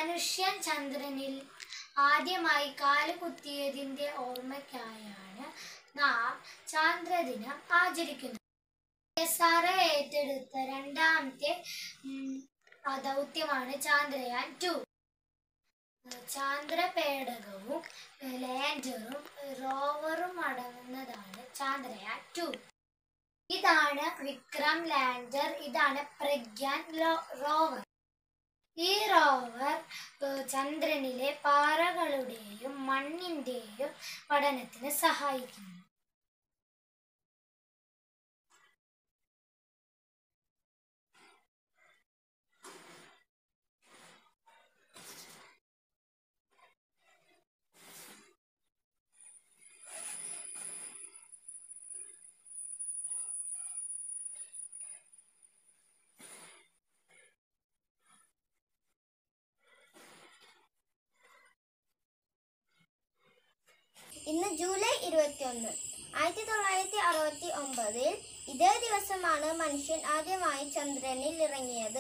മനുഷ്യൻ ചന്ദ്രനിൽ ആദ്യമായി കാലുകുത്തിയതിന്റെ ഓർമ്മയ്ക്കായാണ് നാം ചാന്ദ്രദിനം ആചരിക്കുന്നത് എസ് ആർ ഏറ്റെടുത്ത രണ്ടാമത്തെ ഉം, ആ ദൗത്യമാണ് ചാന്ദ്രയാൻ ടു ചാന്ദ്രപേടകവും ലാൻഡറും റോവറും അടങ്ങുന്നതാണ് ചാന്ദ്രയാൻ ടു ഇതാണ് വിക്രം ലാൻഡർ ഇതാണ് പ്രഗ്യാൻ ലോ- റോവർ ഈ റോവർ ഏഹ്, ചന്ദ്രനിലെ പാറകളുടെയും മണ്ണിന്റെയും പഠനത്തിന് സഹായിക്കുന്നു ഇന്ന് ജൂലൈ ഇരുപത്തിയൊന്ന് ആയിരത്തി തൊള്ളായിരത്തി അറുപത്തി ഒമ്പതിൽ ഇതേ ദിവസമാണ് മനുഷ്യൻ ആദ്യമായി ചന്ദ്രനിൽ ഇറങ്ങിയത്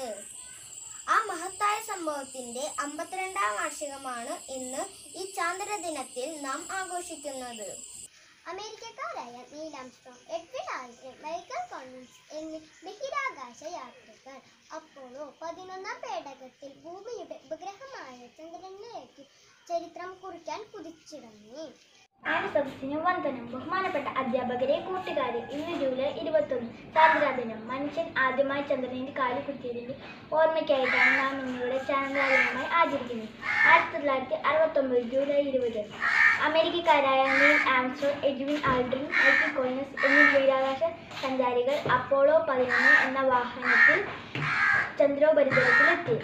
ആ മഹത്തായ സംഭവത്തിന്റെ അമ്പത്തിരണ്ടാം വാർഷികമാണ് ഇന്ന് ഈ ചാന്ദ്ര ദിനത്തിൽ നാം ആഘോഷിക്കുന്നത് അമേരിക്കക്കാരായ Neil Armstrong Edwin Aldrin Michael Collins എന്നീ ബഹിരാകാശ യാത്രികർ അപ്പോളോ പതിനൊന്നാം പേടകത്തിൽ ഭൂമിയുടെ ഉപഗ്രഹമായ ചന്ദ്രനിലേക്ക് ചരിത്രം കുറിക്കാൻ കുതിച്ചിറങ്ങി ആൻഡ് സബ്സിന് വന്ദനം ബഹുമാനപ്പെട്ട അധ്യാപകരെ കൂട്ടുകാരെ ഇന്ന് ജൂലൈ ഇരുപത്തൊന്ന് ചാന്ദ്രദിനം മനുഷ്യൻ ആദ്യമായി ചന്ദ്രനിൽ കാല് കുത്തിയതിന്റെ ഓർമ്മയ്ക്കായിട്ടാണ് നാം ഇന്നിവിടെ ചാന്ദ്രദിനമായി ആചരിക്കുന്നത് ആയിരത്തി തൊള്ളായിരത്തി അറുപത്തൊമ്പത് ജൂലൈ ഇരുപത് അമേരിക്കക്കാരായ Neil Armstrong Edwin Aldrin Michael Collins എന്നീ ബഹിരാകാശ സഞ്ചാരികൾ അപ്പോളോ പതിനൊന്ന് എന്ന വാഹനത്തിൽ ചന്ദ്രോപരിതലത്തിലെത്തി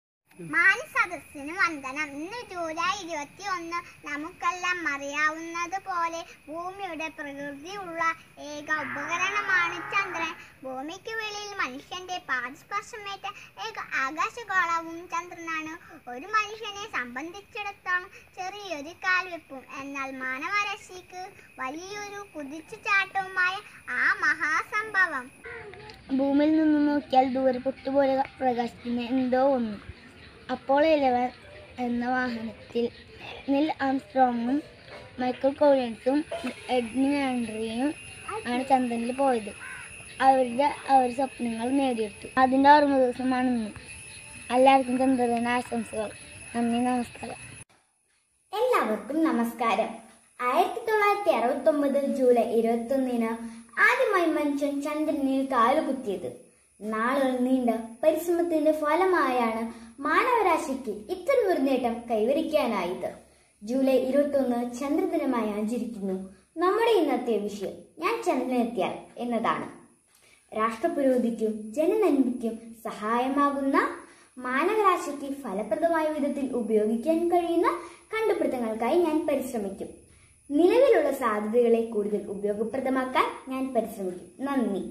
മാനസദസ്സിന് വന്ദനം ഇന്ന് ജൂലൈ ഇരുപത്തി ഒന്ന് നമുക്കെല്ലാം അറിയാവുന്നത് പോലെ ഭൂമിയുടെ പ്രകൃതിയുള്ള ഏക ഉപകരണമാണ് ചന്ദ്രൻ ഭൂമിക്ക് വെളിയിൽ മനുഷ്യന്റെ പാദസ്പർശമേറ്റ ഏക ആകാശഗോളവും ചന്ദ്രനാണ് ഒരു മനുഷ്യനെ സംബന്ധിച്ചിടത്തോളം ചെറിയൊരു കാൽവെപ്പും എന്നാൽ മാനവരാശിക്ക് വലിയൊരു കുതിച്ചുചാട്ടവുമായ ആ മഹാസംഭവം ഭൂമിയിൽ നിന്ന് നോക്കിയാൽ ദൂരെ പൊട്ടുപോലെ പ്രകാശിക്കുന്ന എന്തോ ഒന്ന് അപ്പോൾ ഇലവൻ എന്ന വാഹനത്തിൽ നിൽ ആംസ്ട്രോങ്ങും മൈക്കിൾ കോളിൻസും എഡ്മിൻ ആൻഡ്രിയും ആണ് ചന്ദ്രനിൽ പോയത് അവരുടെ അവർ സ്വപ്നങ്ങൾ നേടിയെടുത്തു അതിൻ്റെ ഓർമ്മ ദിവസമാണ് ഇന്ന് എല്ലാവർക്കും ചന്ദ്രദിന ആശംസകൾ നന്ദി നമസ്കാരം എല്ലാവർക്കും നമസ്കാരം ആയിരത്തി തൊള്ളായിരത്തി അറുപത്തി ഒമ്പത് ജൂലൈ ഇരുപത്തി ഒന്നിന് ആദ്യമായി മനുഷ്യൻ ചന്ദ്രനിൽ കാലുകുത്തിയത് നാളുകൾ നീണ്ട പരിശ്രമത്തിന്റെ ഫലമായാണ് മാനവരാശിക്ക് ഇത്തരമൊരു നേട്ടം കൈവരിക്കാനായത് ജൂലൈ ഇരുപത്തി ഒന്ന് ചന്ദ്രദിനമായി ആചരിക്കുന്നു നമ്മുടെ ഇന്നത്തെ വിഷയം ഞാൻ ചന്ദ്രനെത്തിയാൽ എന്നതാണ് രാഷ്ട്രപുരോഗതിക്കും ജനനന്മയ്ക്കും സഹായമാകുന്ന മാനവരാശിക്ക് ഫലപ്രദമായ വിധത്തിൽ ഉപയോഗിക്കാൻ കഴിയുന്ന കണ്ടുപിടുത്തങ്ങൾക്കായി ഞാൻ പരിശ്രമിക്കും നിലവിലുള്ള സാധ്യതകളെ കൂടുതൽ ഉപയോഗപ്രദമാക്കാൻ ഞാൻ പരിശ്രമിക്കും നന്ദി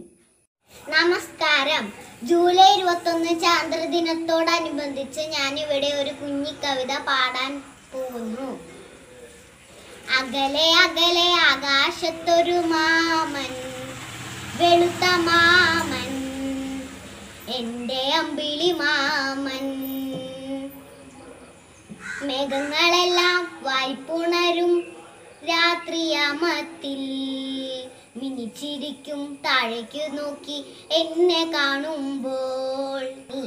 നമസ്കാരം ജൂലൈ ഇരുപത്തൊന്ന് ചാന്ദ്രദിനത്തോടനുബന്ധിച്ച് ഞാൻ ഇവിടെ ഒരു കുഞ്ഞി കവിത പാടാൻ പോകുന്നു അകലെ അകലെ ആകാശത്തൊരു മാമൻ വെളുത്ത മാമൻ എന്റെ അമ്പിളി മാമൻ മേഘങ്ങളെല്ലാം വായ്പുണരും രാത്രിയാമത്തിൽ മിനിച്ചിരിക്കും താഴേക്ക് നോക്കി എന്നെ കാണുമ്പോൾ നീ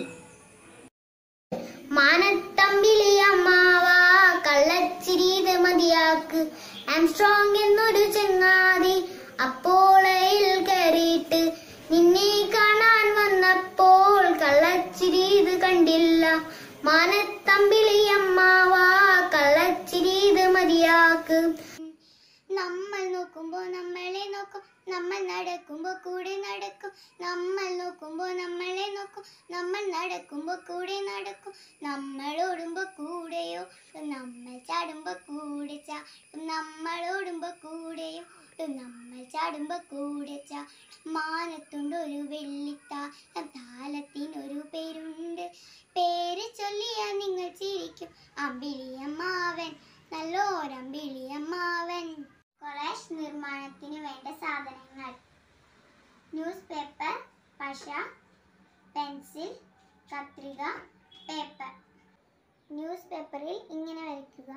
മാനത്തമ്പിളിയമ്മാവ കള്ളച്ചിരീത് മതിയാക്ക് ആംസ്ട്രോങ് എന്നൊരു ചങ്ങാതി അപ്പോളയിൽ കയറിയിട്ട് നിന്നെ കാണാൻ വന്നപ്പോൾ കള്ളച്ചിരീത് കണ്ടില്ല മാനത്തമ്പിളിയമ്മാവ കള്ളച്ചിരീത് മതിയാക്ക് നമ്മൾ നോക്കുമ്പോ നമ്മളെ നോക്കും നമ്മൾ നടക്കുമ്പോ കൂടെ നടക്കും നമ്മൾ നോക്കുമ്പോ നമ്മളെ നോക്കും നമ്മൾ നടക്കുമ്പോ കൂടെ നടക്കും നമ്മൾ ഓടുമ്പോ കൂടെയോ നമ്മൾ ചാടുമ്പോ കൂടെ ചാടും നമ്മൾ ഓടുമ്പോ കൂടെയോ നമ്മൾ ചാടുമ്പോ കൂടെ ചാ മാനത്തുണ്ട് ഒരു വെള്ളിത്ത താലത്തിനൊരു പേരുണ്ട് പേര് ചൊല്ലിയാ നിങ്ങൾ ചിരിക്കും അമ്പിളിയമ്മാവൻ നല്ലോരമ്പിളിയമ്മാവൻ കൊളാഷ് നിർമ്മാണത്തിന് വേണ്ട സാധനങ്ങൾ ന്യൂസ് പേപ്പർ പശ പെൻസിൽ കത്രിക പേപ്പർ ന്യൂസ് പേപ്പറിൽ ഇങ്ങനെ വരയ്ക്കുക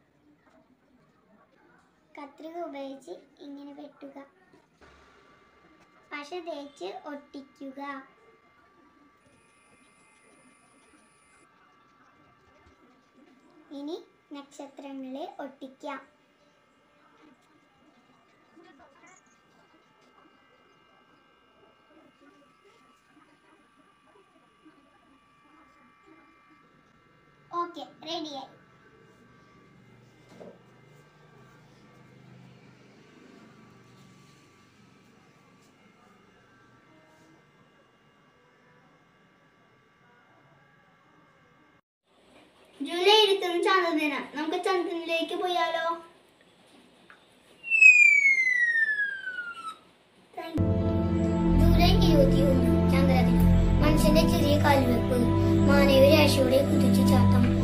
കത്രിക ഉപയോഗിച്ച് ഇങ്ങനെ വെട്ടുക പശ തേച്ച് ഒട്ടിക്കുക ഇനി നക്ഷത്രങ്ങളെ ഒട്ടിക്കാം ഓക്കെ റെഡിയായി ജൂലൈ ഇരുപത്തൊന്ന് ചന്ദ്രദിനം നമുക്ക് ചന്ദ്രനിലേക്ക് പോയാലോ ജൂലൈ ഇരുപത്തിയൊന്ന് ചന്ദ്രദിനം മനുഷ്യന്റെ ചെറിയ കാൽവെപ്പ് മാനവരാശിയുടെ കുതിച്ചു ചാട്ടം